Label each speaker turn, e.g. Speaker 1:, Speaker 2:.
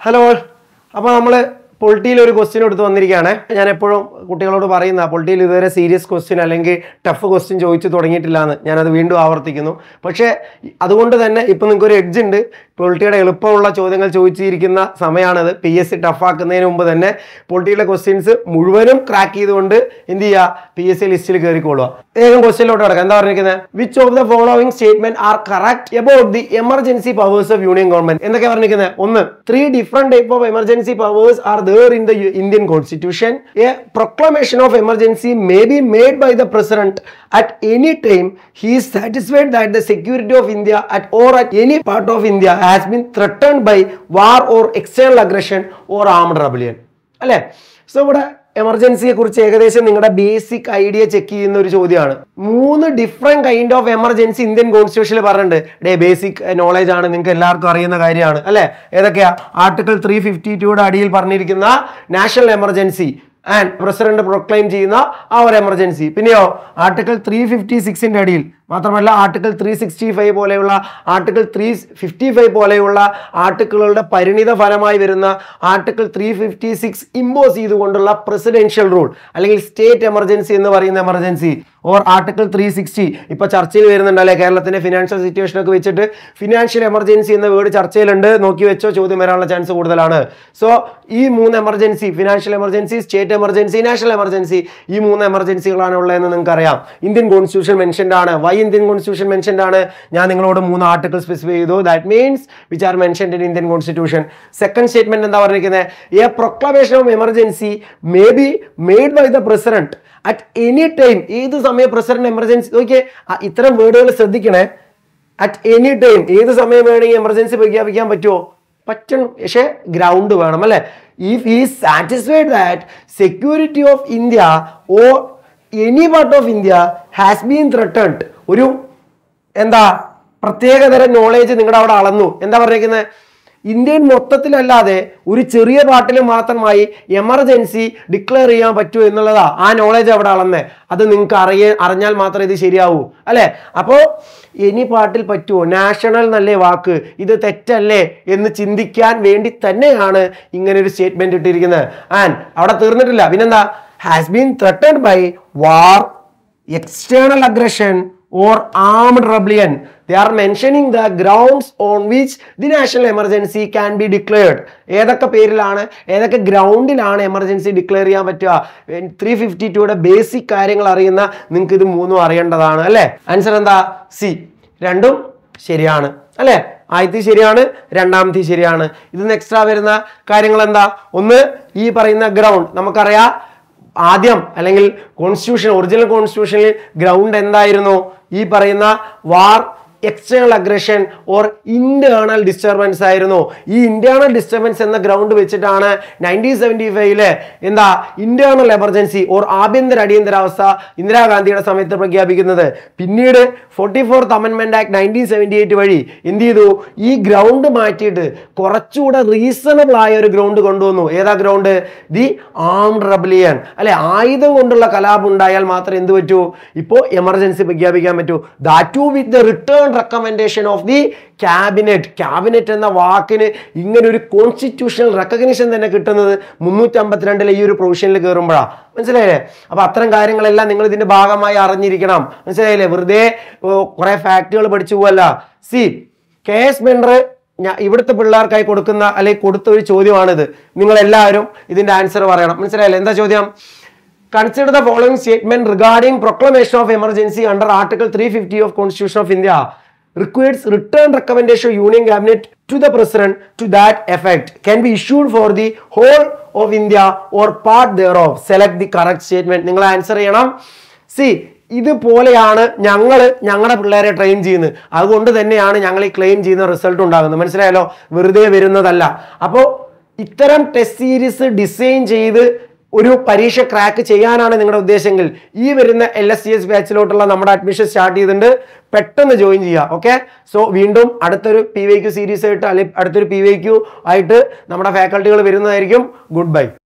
Speaker 1: Hello അപ്പോൾ നമ്മൾ പൊളിറ്റിയിൽ ഒരു ക്വസ്റ്റ്യൻ എടുത്ത് വന്നിരിക്കുകയാണ് ഞാൻ എപ്പോഴും കുട്ടികളോട് പറയുന്ന പൊളിറ്റിയിൽ ഇതുവരെ സീരിയസ് ക്വസ്റ്റ്യൻ അല്ലെങ്കിൽ ടഫ് ക്വസ്റ്റ്യൻ ചോദിച്ചു തുടങ്ങിയിട്ടില്ല എന്ന് ഞാനത് വീണ്ടും ആവർത്തിക്കുന്നു പക്ഷേ അതുകൊണ്ട് തന്നെ ഇപ്പം നിങ്ങൾക്ക് ഒരു എഡ്ജ് ഉണ്ട് പൊളിറ്റിയുടെ എളുപ്പമുള്ള ചോദ്യങ്ങൾ ചോദിച്ചിരിക്കുന്ന സമയമാണിത് പി എസ് സി ടഫാക്കുന്നതിന് മുമ്പ് തന്നെ പൊളിറ്റിയുടെ ക്വസ്റ്റ്യൻസ് മുഴുവനും ക്രാക്ക് ചെയ്തുകൊണ്ട് എന്ത് ചെയ്യുക പി എസ് സി ലിസ്റ്റിൽ കയറിക്കൊള്ളുക വേഗം ക്വസ്റ്റ്യനിലോട്ട് കിടക്കാം എന്താ പറഞ്ഞിരിക്കുന്നത് which of the following statement are correct about the emergency powers of union government എന്തൊക്കെ പറഞ്ഞിരിക്കുന്നത് ഒന്ന് three different type of emergency powers are there in the Indian constitution a proclamation of emergency may be made by the president at any time he is satisfied that the security of India at or at any part of India has been threatened by war or external aggression or armed rebellion അല്ലേ so ഇവിടെ എമർജൻസിയെ കുറിച്ച് ഏകദേശം നിങ്ങളുടെ basic idea check ചെയ്യുന്ന ഒരു ചോദ്യമാണ് മൂന്ന് different kind of emergency Indian കോൺസ്റ്റിറ്റ്യൂഷനിൽ പറഞ്ഞിട്ടുണ്ട് ഡേ ബേസിക് നോളജ് ആണ് നിങ്ങൾക്ക് എല്ലാവർക്കും അറിയുന്ന കാര്യമാണ് അല്ലെ ഏതൊക്കെയാ ആർട്ടിക്കിൾ ത്രീ ഫിഫ്റ്റി ടുയുടെ അടിയിൽ പറഞ്ഞിരിക്കുന്ന national emergency and president proclaim ചെയ്യുന്ന ആ ഒരു എമർജൻസി പിന്നെയോ ആർട്ടിക്കിൾ ത്രീ ഫിഫ്റ്റി സിക്സിന്റെ അടിയിൽ മാത്രമല്ല ആർട്ടിക്കിൾ ത്രീ സിക്സ്റ്റി ഫൈവ് പോലെയുള്ള ആർട്ടിക്കിൾ ത്രീ ഫിഫ്റ്റി ഫൈവ് പോലെയുള്ള ആർട്ടിക്കിളുകളുടെ പരിണിത ഫലമായി വരുന്ന article three fifty six impose ചെയ്തുകൊണ്ടുള്ള പ്രസിഡൻഷ്യൽ റൂൾ അല്ലെങ്കിൽ സ്റ്റേറ്റ് എമർജൻസി എന്ന് പറയുന്ന emergency or article three sixty ഇപ്പൊ ചർച്ചയിൽ വരുന്നുണ്ടല്ലേ കേരളത്തിന്റെ ഫിനാൻഷ്യൽ സിറ്റുവേഷൻ ഒക്കെ വെച്ചിട്ട് ഫിനാൻഷ്യൽ എമർജൻസി എന്ന വേർഡ് ചർച്ചയിലുണ്ട് നോക്കി വെച്ചോ ചോദ്യം വരാനുള്ള ചാൻസ് കൂടുതലാണ് സോ ഈ മൂന്ന് emergency financial emergency state emergency national emergency ഈ മൂന്ന് എമർജൻസികളാണ് ഉള്ളതെന്ന് നിങ്ങൾക്ക് അറിയാം ഇന്ത്യൻ കോൺസ്റ്റിറ്റ്യൂഷൻ മെൻഷൻഡ് ആണ് വൈ ഇന്ത്യൻ കോൺസ്റ്റിറ്റ്യൂഷൻ മെൻഷൻഡ് ആണ് ഞാൻ നിങ്ങളോട് മൂന്ന് ആർട്ടിക്കിൾ സ്പെസിഫൈ ചെയ്തു that means which are mentioned in Indian constitution second statement എന്താ പറഞ്ഞിരിക്കുന്നത് a proclamation of emergency may be made by the president at any time ഏത് സമയം പ്രസിഡന്റ് എമർജൻസി നോക്കിയേ ആ ഇത്തരം വേർഡുകൾ ശ്രദ്ധിക്കണേ അറ്റ് എനി ടൈം ഏത് സമയം വേണമെങ്കിൽ എമർജൻസി പ്രഖ്യാപിക്കാൻ പറ്റുമോ പറ്റും പക്ഷേ ഗ്രൗണ്ട് വേണം അല്ലെ if he satisfied that security of India or any part of India has been threatened ഒരു എന്താ പ്രത്യേകതരം നോളേജ് നിങ്ങളുടെ അവിടെ അളന്നു എന്താ പറഞ്ഞിരിക്കുന്നത് ഇന്ത്യൻ മൊത്തത്തിലല്ലാതെ ഒരു ചെറിയ പാർട്ടിൽ മാത്രമായി എമർജൻസി ഡിക്ലെയർ ചെയ്യാൻ പറ്റൂ എന്നുള്ളതാ ആ നോളേജ് അവിടെ അളന്നേ അത് നിങ്ങൾക്ക് അറിയ അറിഞ്ഞാൽ മാത്രമേ ഇത് ശരിയാവൂ അല്ലെ അപ്പോ എനി പാർട്ടിൽ പറ്റുമോ നാഷണൽ എന്നല്ലേ വാക്ക് ഇത് തെറ്റല്ലേ എന്ന് ചിന്തിക്കാൻ വേണ്ടി തന്നെയാണ് ഇങ്ങനെ ഒരു സ്റ്റേറ്റ്മെന്റ് ഇട്ടിരിക്കുന്നത് ആൻഡ് അവിടെ തീർന്നിട്ടില്ല പിന്നെന്താ has been threatened by war external aggression or armed rebellion they are mentioning the grounds on which the national emergency can be declared ഏതൊക്കെ പേരിലാണ് ഏതൊക്കെ ഗ്രൗണ്ടിലാണ് എമർജൻസി ഡിക്ലെയർ ചെയ്യാൻ പറ്റുക ത്രീ ഫിഫ്റ്റി ടുയുടെ ബേസിക് കാര്യങ്ങൾ അറിയുന്ന നിങ്ങൾക്ക് ഇത് മൂന്നും അറിയേണ്ടതാണ് അല്ലേ ആൻസർ എന്താ സി രണ്ടും ശരിയാണ് അല്ലേ ആദ്യത്തെ ശരിയാണ് രണ്ടാമത്തെ ശരിയാണ് ഇതിന് എക്സ്ട്രാ വരുന്ന കാര്യങ്ങൾ എന്താ ഒന്ന് ഈ പറയുന്ന ഗ്രൗണ്ട് നമുക്കറിയാം ആദ്യം അല്ലെങ്കിൽ കോൺസ്റ്റിറ്റ്യൂഷൻ ഒറിജിനൽ കോൺസ്റ്റിറ്റ്യൂഷനിൽ ഗ്രൗണ്ട് എന്തായിരുന്നു ഈ പറയുന്ന war external aggression or internal disturbance ആയിരുന്നു ഈ ഇന്റേണൽ ഡിസ്റ്റർബൻസ് എന്ന ഗ്രൗണ്ട് വെച്ചിട്ടാണ് നയൻറ്റീൻ സെവൻറ്റി ഫൈവില് എന്താ ഇന്റേണൽ എമർജൻസി ഓർ ആഭ്യന്തര അടിയന്തരാവസ്ഥ ഇന്ദിരാഗാന്ധിയുടെ സമയത്ത് പ്രഖ്യാപിക്കുന്നത് പിന്നീട് forty fourth amendment act nineteen seventy eight വഴി എന്ത് ചെയ്തു ഈ ഗ്രൗണ്ട് മാറ്റിയിട്ട് കുറച്ചുകൂടെ റീസണബിൾ ആയ ഒരു ഗ്രൗണ്ട് കൊണ്ടുവന്നു ഏതാ ഗ്രൗണ്ട് ദി ആംഡ് റബലിയൻ അല്ലെ ആയുധം കൊണ്ടുള്ള കലാപം ഉണ്ടായാൽ മാത്രമേ എന്ത് പറ്റൂ ഇപ്പോൾ എമർജൻസി പ്രഖ്യാപിക്കാൻ പറ്റൂ that with the written recommendation of the cabinet cabinet എന്ന വാക്കിന് ഇങ്ങനെ ഒരു കോൺസ്റ്റിറ്റ്യൂഷണൽ റെക്കഗ്നിഷൻ തന്നെ കിട്ടുന്നത് മുന്നൂറ്റി അമ്പത്തിരണ്ടിലെ ഈ ഒരു പ്രൊവിഷനിൽ കയറുമ്പോഴാണ് മനസ്സിലായില്ലേ അപ്പൊ അത്തരം കാര്യങ്ങളെല്ലാം നിങ്ങൾ ഇതിന്റെ ഭാഗമായി അറിഞ്ഞിരിക്കണം മനസ്സിലായില്ലേ വെറുതെ കുറെ ഫാക്ടുകൾ പഠിച്ചു പോവല്ല സി കെ എസ് ബെൻഡർ ഞാൻ ഇവിടുത്തെ പിള്ളേർക്കായി കൊടുക്കുന്ന അല്ലെങ്കിൽ കൊടുത്ത ഒരു ചോദ്യമാണിത് നിങ്ങൾ എല്ലാവരും ഇതിന്റെ ആൻസർ പറയണം മനസ്സിലായില്ലേ എന്താ ചോദ്യം Consider the following statement regarding proclamation of emergency under Article 350 of Constitution of India. Requires return recommendation of Union Cabinet to the President to that effect. Can be issued for the whole of India or part thereof. Select the correct statement. നിങ്ങൾ answer ചെയ്യണം C ഇതുപോലെയാണ് ഞങ്ങൾ ഞങ്ങളുടെ പിള്ളേരെ train ചെയ്യുന്നത് അതുകൊണ്ട് തന്നെയാണ് ഞങ്ങൾ ഈ ക്ലെയിം ചെയ്യുന്ന റിസൾട്ട് ഉണ്ടാകുന്നത് മനസ്സിലായല്ലോ വെറുതെ വരുന്നതല്ല അപ്പോൾ ഇത്തരം ടെസ്റ്റ് സീരീസ് ഡിസൈൻ ചെയ്ത് ഒരു പരീക്ഷ ക്രാക്ക് ചെയ്യാനാണ് നിങ്ങളുടെ ഉദ്ദേശമെങ്കിൽ ഈ വരുന്ന എൽ എസ് സി എസ് ബാച്ചിലോട്ടുള്ള നമ്മുടെ അഡ്മിഷൻ സ്റ്റാർട്ട് ചെയ്തിട്ടുണ്ട് പെട്ടെന്ന് ജോയിൻ ചെയ്യുക ഓക്കെ സോ വീണ്ടും അടുത്തൊരു പി വൈ ക്യു സീരീസ് ആയിട്ട് അല്ലെങ്കിൽ അടുത്തൊരു പി വൈ ക്യു ആയിട്ട് നമ്മുടെ ഫാക്കൽറ്റികൾ വരുന്നതായിരിക്കും ഗുഡ് ബൈ